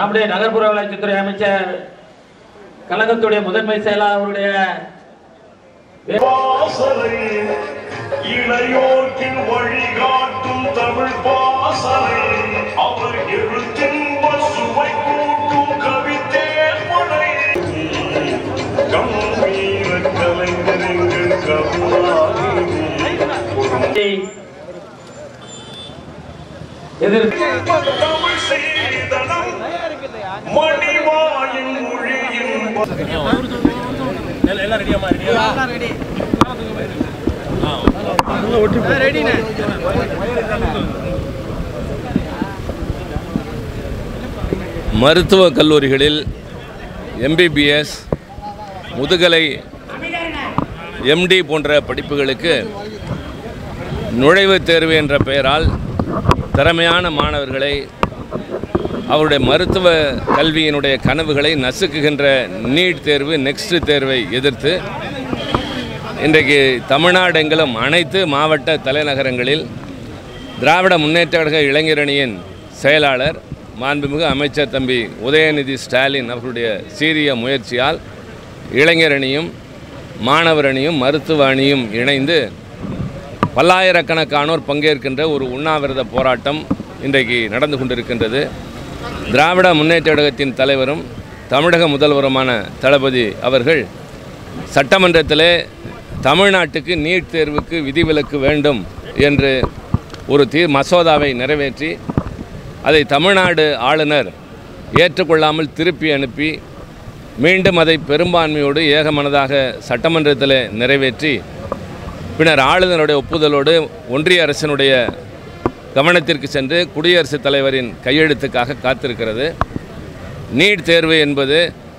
நம்முடைய நகர்ப்புற வளர்ச்சித்துறை அமைச்சர் கழகத்துடைய முதன்மை செயலாளர் அவருடைய பாசறை இளையோர்க்கு வழிகாட்டும் தமிழ் பாசறை அவர் எழுத்தின்ப சுவை கூட்டும் கவிதேர்மனை கம்பீர கலைஞர்கள் கருணாநிதி எதிர்ப்பு தமிழ் செய்தனம் மணிவாயின் மொழியின் மருத்துவக் கல்லூரிகளில் எம்பிபிஎஸ் முதுகலை எம்டி போன்ற படிப்புகளுக்கு நுழைவுத் தேர்வு என்ற பெயரால் திறமையான மாணவர்களை அவருடைய மருத்துவ கல்வியினுடைய கனவுகளை நசுக்குகின்ற நீட் தேர்வு நெக்ஸ்ட் தேர்வை எதிர்த்து இன்றைக்கு தமிழ்நாடு எங்கிலும் அனைத்து மாவட்ட தலைநகரங்களில் திராவிட முன்னேற்ற கழக இளைஞரணியின் செயலாளர் மாண்புமிகு அமைச்சர் தம்பி உதயநிதி ஸ்டாலின் அவர்களுடைய சீரிய முயற்சியால் இளைஞரணியும் மாணவர் அணியும் மருத்துவ அணியும் இணைந்து பல்லாயிரக்கணக்கானோர் பங்கேற்கின்ற ஒரு உண்ணாவிரத போராட்டம் இன்றைக்கு நடந்து கொண்டிருக்கின்றது திராவிட முன்னேற்ற கழகத்தின் தலைவரும் தமிழக முதல்வருமான தளபதி அவர்கள் சட்டமன்றத்திலே தமிழ்நாட்டுக்கு நீட் தேர்வுக்கு விதிவிலக்கு வேண்டும் என்று ஒரு தீர் மசோதாவை நிறைவேற்றி அதை தமிழ்நாடு ஆளுநர் ஏற்றுக்கொள்ளாமல் திருப்பி அனுப்பி மீண்டும் அதை பெரும்பான்மையோடு ஏகமனதாக சட்டமன்றத்தில் நிறைவேற்றி பின்னர் ஆளுநருடைய ஒப்புதலோடு ஒன்றிய அரசினுடைய கவனத்திற்கு சென்று குடியரசுத் தலைவரின் கையெழுத்துக்காக காத்திருக்கிறது நீட் தேர்வு என்பது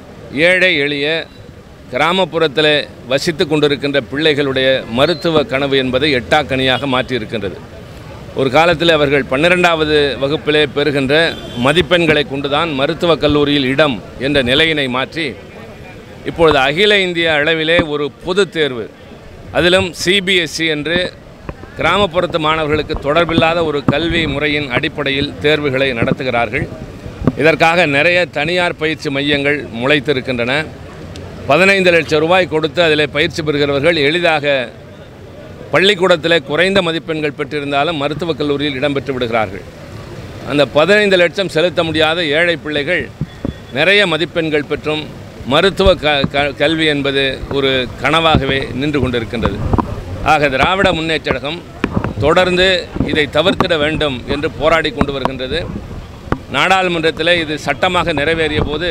ஏழை எளிய கிராமப்புறத்தில் வசித்து கொண்டிருக்கின்ற பிள்ளைகளுடைய மருத்துவ கனவு என்பதை எட்டாக்கனியாக மாற்றியிருக்கின்றது ஒரு காலத்தில் அவர்கள் பன்னிரெண்டாவது வகுப்பிலே பெறுகின்ற மதிப்பெண்களை கொண்டுதான் மருத்துவக் கல்லூரியில் இடம் என்ற நிலையினை மாற்றி இப்பொழுது அகில இந்திய அளவிலே ஒரு பொதுத் தேர்வு அதிலும் சிபிஎஸ்சி என்று கிராமப்புறத்து மாணவர்களுக்கு தொடர்பில்லாத ஒரு கல்வி முறையின் அடிப்படையில் தேர்வுகளை நடத்துகிறார்கள் இதற்காக நிறைய தனியார் பயிற்சி மையங்கள் முளைத்திருக்கின்றன பதினைந்து லட்சம் ரூபாய் கொடுத்து அதில் பயிற்சி பெறுகிறவர்கள் எளிதாக பள்ளிக்கூடத்தில் குறைந்த மதிப்பெண்கள் பெற்றிருந்தாலும் மருத்துவக் கல்லூரியில் இடம்பெற்று விடுகிறார்கள் அந்த பதினைந்து லட்சம் செலுத்த முடியாத ஏழை பிள்ளைகள் நிறைய மதிப்பெண்கள் பெற்றும் மருத்துவ க க கல்வி என்பது ஒரு கனவாகவே நின்று கொண்டிருக்கின்றது ஆக திராவிட முன்னேற்ற கழகம் தொடர்ந்து இதை தவிர்த்திட வேண்டும் என்று போராடி கொண்டு வருகின்றது நாடாளுமன்றத்தில் இது சட்டமாக நிறைவேறிய போது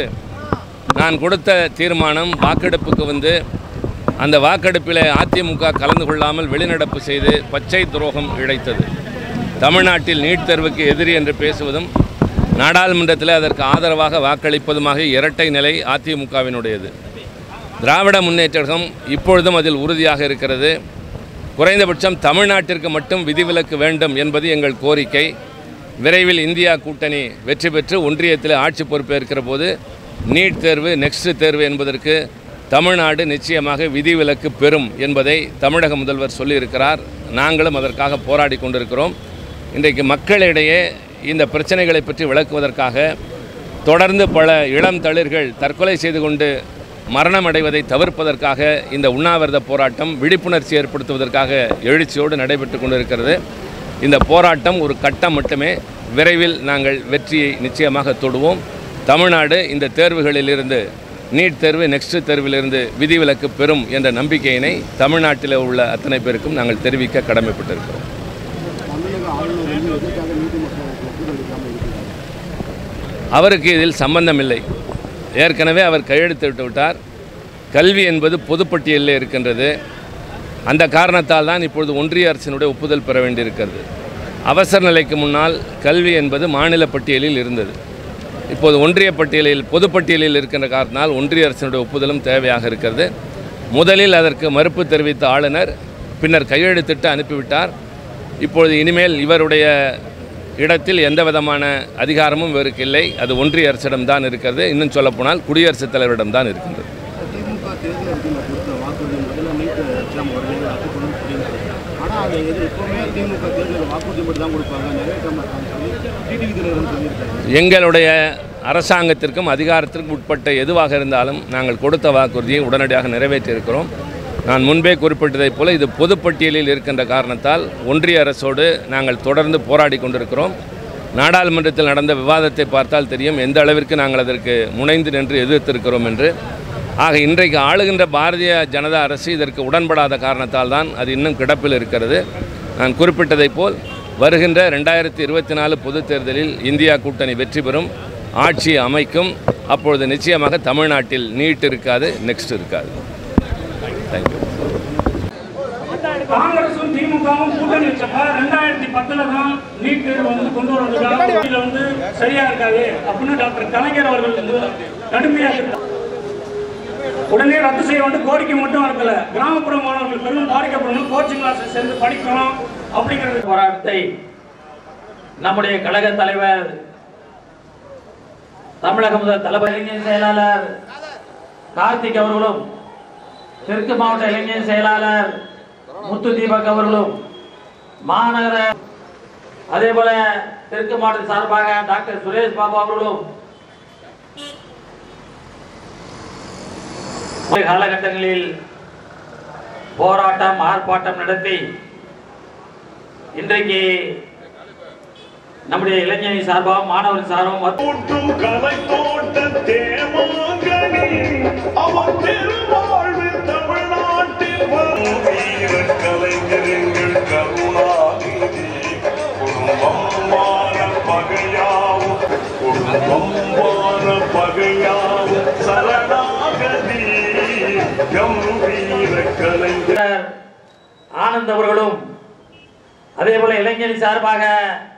நான் கொடுத்த தீர்மானம் வாக்கெடுப்புக்கு வந்து அந்த வாக்கெடுப்பில் அதிமுக கலந்து கொள்ளாமல் வெளிநடப்பு செய்து பச்சை துரோகம் இழைத்தது தமிழ்நாட்டில் நீட் தேர்வுக்கு எதிரி என்று பேசுவதும் நாடாளுமன்றத்தில் அதற்கு ஆதரவாக வாக்களிப்பதுமாக இரட்டை நிலை அதிமுகவினுடையது திராவிட முன்னேற்ற கழகம் இப்பொழுதும் அதில் உறுதியாக இருக்கிறது குறைந்தபட்சம் தமிழ்நாட்டிற்கு மட்டும் விதிவிலக்கு வேண்டும் என்பது எங்கள் கோரிக்கை விரைவில் இந்தியா கூட்டணி வெற்றி பெற்று ஒன்றியத்தில் ஆட்சி பொறுப்பேற்கிற போது நீட் தேர்வு நெக்ஸ்ட் தேர்வு என்பதற்கு தமிழ்நாடு நிச்சயமாக விதிவிலக்கு பெறும் என்பதை தமிழக முதல்வர் சொல்லியிருக்கிறார் நாங்களும் அதற்காக போராடி கொண்டிருக்கிறோம் இன்றைக்கு மக்களிடையே இந்த பிரச்சனைகளை பற்றி விளக்குவதற்காக தொடர்ந்து பல இளம் தளிர்கள் தற்கொலை செய்து கொண்டு மரணம் அடைவதை தவிர்ப்பதற்காக இந்த உண்ணாவிரத போராட்டம் விழிப்புணர்ச்சி ஏற்படுத்துவதற்காக எழுச்சியோடு நடைபெற்று கொண்டிருக்கிறது இந்த போராட்டம் ஒரு கட்டம் மட்டுமே விரைவில் நாங்கள் வெற்றியை நிச்சயமாக தொடுவோம் தமிழ்நாடு இந்த தேர்வுகளிலிருந்து நீட் தேர்வு நெக்ஸ்ட் தேர்விலிருந்து விதிவிலக்கு பெறும் என்ற நம்பிக்கையினை தமிழ்நாட்டில் உள்ள அத்தனை பேருக்கும் நாங்கள் தெரிவிக்க கடமைப்பட்டிருக்கிறோம் தமிழக ஆளுநர் வந்து எதற்காக நீதிமன்றத்தில் ஒப்புதல் அளிக்காமல் இருக்கிறார் அவருக்கு இதில் சம்பந்தமில்லை ஏற்கனவே அவர் கையெழுத்திட்டு விட்டார் கல்வி என்பது பொதுப்பட்டியலில் இருக்கின்றது அந்த காரணத்தால் தான் இப்பொழுது ஒன்றிய அரசினுடைய ஒப்புதல் பெற வேண்டியிருக்கிறது அவசர நிலைக்கு முன்னால் கல்வி என்பது மாநில பட்டியலில் இருந்தது இப்போது ஒன்றிய பட்டியலில் பொதுப்பட்டியலில் இருக்கின்ற காரணத்தால் ஒன்றிய அரசினுடைய ஒப்புதலும் தேவையாக இருக்கிறது முதலில் அதற்கு மறுப்பு தெரிவித்த ஆளுநர் பின்னர் கையெழுத்திட்டு அனுப்பிவிட்டார் இப்பொழுது இனிமேல் இவருடைய இடத்தில் எந்த விதமான அதிகாரமும் இவருக்கு இல்லை அது ஒன்றிய அரசிடம்தான் இருக்கிறது இன்னும் சொல்லப்போனால் குடியரசுத் தலைவரிடம்தான் இருக்கின்றது திமுக தேர்தல் அறிக்கையில் கொடுத்த வாக்குறுதி முதல்ல நீட் எக்ஸாம் உடனே ரத்து பண்ணணும் அப்படின்னு ஆனால் அது இது எப்பவுமே திமுக தேர்தலில் வாக்குறுதி மட்டும் தான் கொடுப்பாங்க நிறைவேற்ற மாட்டாங்க சொல்லி டிடிவி தினகரன் சொல்லியிருக்காரு எங்களுடைய அரசாங்கத்திற்கும் அதிகாரத்திற்கும் உட்பட்ட எதுவாக இருந்தாலும் நாங்கள் கொடுத்த வாக்குறுதியை உடனடியாக நிறைவேற்றியிருக்கிறோம் நான் முன்பே குறிப்பிட்டதைப் போல இது பொதுப்பட்டியலில் இருக்கின்ற காரணத்தால் ஒன்றிய அரசோடு நாங்கள் தொடர்ந்து போராடி கொண்டிருக்கிறோம் நாடாளுமன்றத்தில் நடந்த விவாதத்தை பார்த்தால் தெரியும் எந்த அளவிற்கு நாங்கள் அதற்கு முனைந்து நின்று எதிர்த்திருக்கிறோம் என்று ஆக இன்றைக்கு ஆளுகின்ற பாரதிய ஜனதா அரசு இதற்கு உடன்படாத காரணத்தால் தான் அது இன்னும் கிடப்பில் இருக்கிறது நான் குறிப்பிட்டதைப் போல் வருகின்ற ரெண்டாயிரத்தி இருபத்தி நாலு பொதுத் தேர்தலில் இந்தியா கூட்டணி வெற்றி பெறும் ஆட்சி அமைக்கும் அப்பொழுது நிச்சயமாக தமிழ்நாட்டில் நீட் இருக்காது நெக்ஸ்ட் இருக்காது தேங்க்யூ காங்கிரசும் திமுகவும் கூட்டணி வச்சப்ப ரெண்டாயிரத்தி பத்துல தான் நீட் தேர்வு வந்து கொண்டு வரதுக்காக இதுல வந்து சரியா இருக்காது அப்படின்னு டாக்டர் கலைஞர் அவர்கள் வந்து கடுமையாக இருந்தார். உடனே ரத்து செய்ய வந்து கோரிக்கை மட்டும் இருக்கல கிராமப்புற மாணவர்கள் பெரும் பாதிக்கப்படணும் கோச்சிங் கிளாஸ் சேர்ந்து படிக்கணும் அப்படிங்கிறது போராட்டத்தை நம்முடைய கழக தலைவர் தமிழக முதல் தளபதி இளைஞர் செயலாளர் கார்த்திக் அவர்களும் தெற்கு மாவட்ட இளைஞர் செயலாளர் முத்து தீபக் அவர்களும் மாநகர அதே போல தெற்கு மாவட்ட சார்பாக டாக்டர் சுரேஷ் பாபு அவர்களும் காலகட்டங்களில் போராட்டம் ஆர்ப்பாட்டம் நடத்தி இன்றைக்கு நம்முடைய இளைஞரணி சார்பாகவும் மாணவர் சார்பாகவும் தோற்றும் கலை தோட்ட தேமாங்கனி அவர் திருவாழ்வு தமிழ்நாட்டில் வரும் வீர கலைஞர்கள் கருணாநிதி குடும்பமான பகையாவும் குடும்பமான பகையாவும் சரணாகதி கம்பீர கலைஞர் ஆனந்த் அவர்களும் அதே போல இளைஞரணி சார்பாக